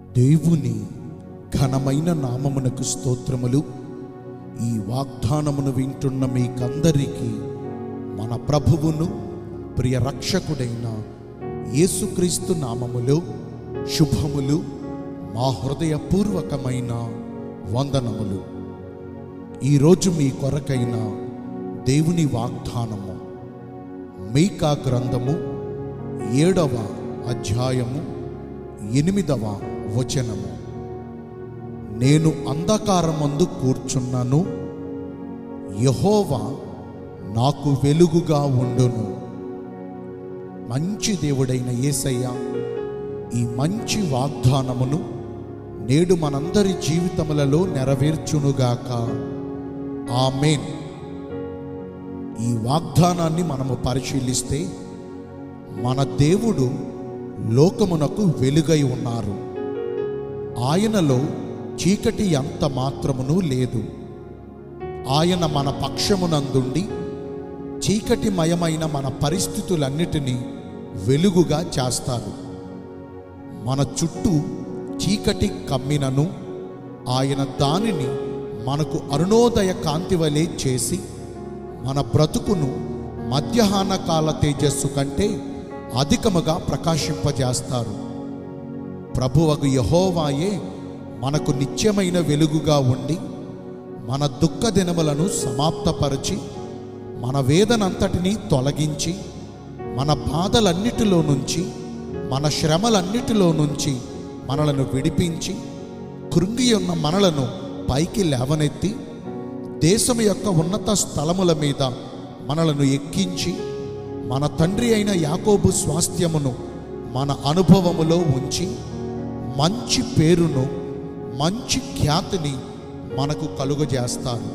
దేవుని ఘనమైన నామమునకు స్తోత్రములు ఈ వాగ్దానమును వింటున్న మీకందరికీ మన ప్రభువును ప్రియ రక్షకుడైన యేసుక్రీస్తు నామములో శుభములు మా హృదయపూర్వకమైన వందనములు ఈరోజు మీ కొరకైన దేవుని వాగ్దానము మీకా గ్రంథము ఏడవ అధ్యాయము ఎనిమిదవ వచనము నేను అంధకారమందు కూర్చున్నాను యహోవా నాకు వెలుగుగా ఉండును మంచి దేవుడైన యేసయ్య ఈ మంచి వాగ్దానమును నేడు మనందరి జీవితములలో నెరవేర్చునుగాక ఆమెన్ ఈ వాగ్దానాన్ని మనము పరిశీలిస్తే మన దేవుడు లోకమునకు వెలుగై ఉన్నారు ఆయనలో చీకటి ఎంత మాత్రమును లేదు ఆయన మన పక్షమునందుండి చీకటిమయమైన మన పరిస్థితులన్నిటినీ వెలుగుగా చేస్తారు మన చుట్టూ చీకటి కమ్మినను ఆయన దానిని మనకు అరుణోదయ కాంతి వలె చేసి మన బ్రతుకును మధ్యాహ్న కాల తేజస్సు కంటే అధికముగా ప్రకాశింపజేస్తారు ప్రభువగు యహోవాయే మనకు నిత్యమైన వెలుగుగా ఉండి మన దుఃఖ దినములను సమాప్తపరిచి మన వేదనంతటినీ తొలగించి మన బాధలన్నిటిలో నుంచి మన శ్రమలన్నిటిలో నుంచి మనలను విడిపించి కృంగి ఉన్న మనలను పైకి లేవనెత్తి దేశం యొక్క ఉన్నత స్థలముల మీద మనలను ఎక్కించి మన తండ్రి అయిన యాకోబు స్వాస్థ్యమును మన అనుభవములో ఉంచి మంచి పేరును మంచి ఖ్యాతిని మనకు కలుగజేస్తారు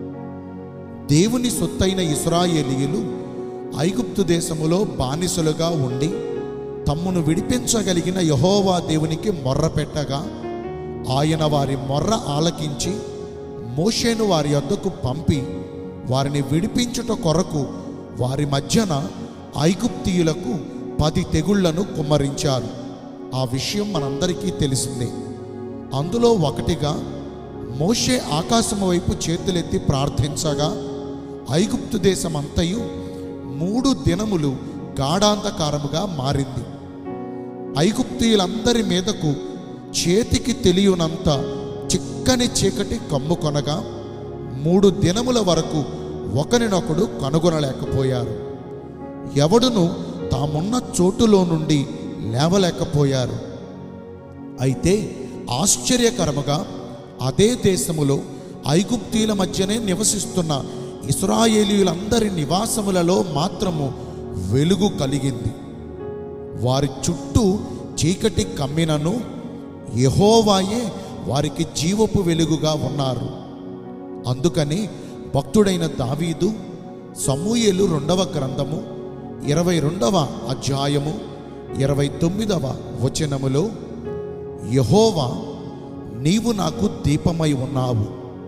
దేవుని సొత్తైన ఇస్రాయేలీయులు ఐగుప్తు దేశములో బానిసలుగా ఉండి తమ్మును విడిపించగలిగిన యహోవా దేవునికి మొర్ర పెట్టగా ఆయన వారి మొర్ర ఆలకించి మోషేను వారి యొద్దకు పంపి వారిని విడిపించుట కొరకు వారి మధ్యన ఐగుప్తీయులకు పది తెగుళ్లను కుమ్మరించారు ఆ విషయం మనందరికీ తెలిసిందే అందులో ఒకటిగా మోషే ఆకాశం వైపు చేతులెత్తి ప్రార్థించగా ఐగుప్తు దేశం అంతయు మూడు దినములు గాఢాంధకారముగా మారింది ఐగుప్తీయులందరి మీదకు చేతికి తెలియనంత చిక్కని చీకటి కమ్ముకొనగా మూడు దినముల వరకు ఒకరినొకడు కనుగొనలేకపోయారు ఎవడును తామున్న చోటులో నుండి లేవలేకపోయారు అయితే ఆశ్చర్యకరముగా అదే దేశములో ఐగుప్తీయుల మధ్యనే నివసిస్తున్న ఇస్రాయేలీయులందరి నివాసములలో మాత్రము వెలుగు కలిగింది వారి చుట్టూ చీకటి కమ్మినను యెహోవాయే వారికి జీవపు వెలుగుగా ఉన్నారు అందుకని భక్తుడైన దావీదు సమూయేలు రెండవ గ్రంథము ఇరవై రెండవ అధ్యాయము ఇరవై తొమ్మిదవ వచనములో యహోవా నీవు నాకు దీపమై ఉన్నావు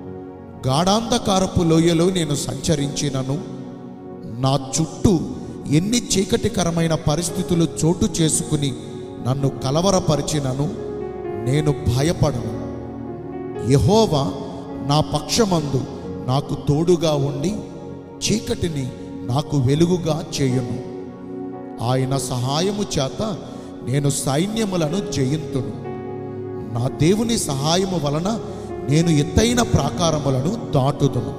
గాఢాంధకారపు లోయలో నేను సంచరించినను నా చుట్టూ ఎన్ని చీకటికరమైన పరిస్థితులు చోటు చేసుకుని నన్ను కలవరపరిచినను నేను భయపడను యహోవా నా పక్షమందు నాకు తోడుగా ఉండి చీకటిని నాకు వెలుగుగా చేయును ఆయన సహాయము చేత నేను సైన్యములను జయింతును నా దేవుని సహాయము వలన నేను ఎత్తైన ప్రాకారములను దాటుదును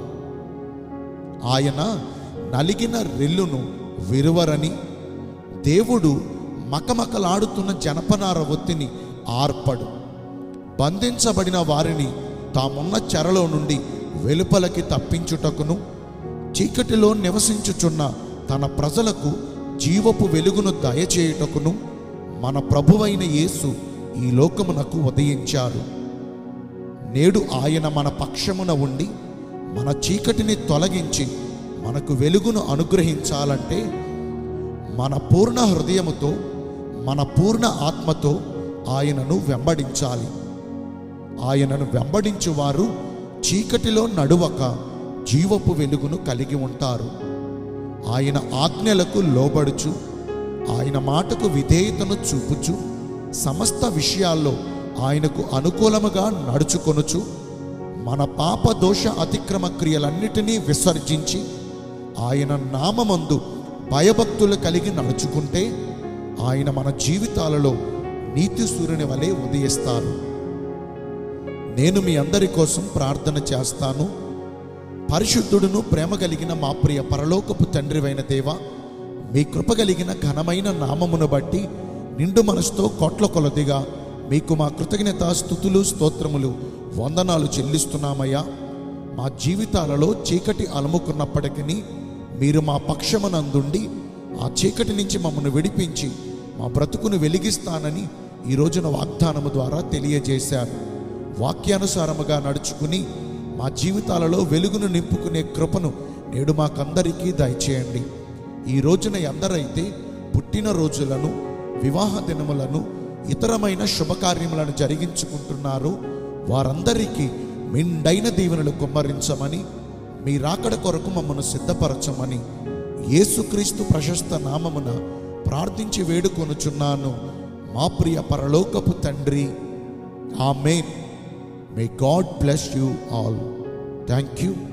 ఆయన నలిగిన రెల్లును విరువరని దేవుడు మకమకలాడుతున్న జనపనార ఒత్తిని ఆర్పడు బంధించబడిన వారిని తామున్న చెరలో నుండి వెలుపలకి తప్పించుటకును చీకటిలో నివసించుచున్న తన ప్రజలకు జీవపు వెలుగును దయచేయుటకును మన ప్రభువైన యేసు ఈ లోకమునకు ఉదయించారు నేడు ఆయన మన పక్షమున ఉండి మన చీకటిని తొలగించి మనకు వెలుగును అనుగ్రహించాలంటే మన పూర్ణ హృదయముతో మన పూర్ణ ఆత్మతో ఆయనను వెంబడించాలి ఆయనను వెంబడించువారు చీకటిలో నడువక జీవపు వెలుగును కలిగి ఉంటారు ఆయన ఆజ్ఞలకు లోబడుచు ఆయన మాటకు విధేయతను చూపుచు సమస్త విషయాల్లో ఆయనకు అనుకూలముగా నడుచుకొనుచు మన పాప దోష అతిక్రమ క్రియలన్నిటినీ విసర్జించి ఆయన నామమందు భయభక్తులు కలిగి నడుచుకుంటే ఆయన మన జీవితాలలో నీతి సూర్యుని వలె ఉదయిస్తారు నేను మీ అందరి కోసం ప్రార్థన చేస్తాను పరిశుద్ధుడును ప్రేమ కలిగిన మా ప్రియ పరలోకపు తండ్రివైన దేవ మీ కృప కలిగిన ఘనమైన నామమును బట్టి నిండు మనసుతో కోట్ల కొలదిగా మీకు మా కృతజ్ఞత స్థుతులు స్తోత్రములు వందనాలు చెల్లిస్తున్నామయ్యా మా జీవితాలలో చీకటి అలముకున్నప్పటికీ మీరు మా పక్షమునందుండి ఆ చీకటి నుంచి మమ్మల్ని విడిపించి మా బ్రతుకును వెలిగిస్తానని ఈ రోజున వాగ్దానము ద్వారా తెలియజేశారు వాక్యానుసారముగా నడుచుకుని మా జీవితాలలో వెలుగును నింపుకునే కృపను నేడు మాకందరికీ దయచేయండి ఈ రోజున ఎందరైతే పుట్టిన రోజులను వివాహ దినములను ఇతరమైన శుభకార్యములను జరిగించుకుంటున్నారో వారందరికీ మెండైన దీవెనలు కుమ్మరించమని మీ రాకడ కొరకు మమ్మను సిద్ధపరచమని యేసుక్రీస్తు ప్రశస్త నామమున ప్రార్థించి వేడుకొనుచున్నాను మా ప్రియ పరలోకపు తండ్రి amen may God bless you all thank you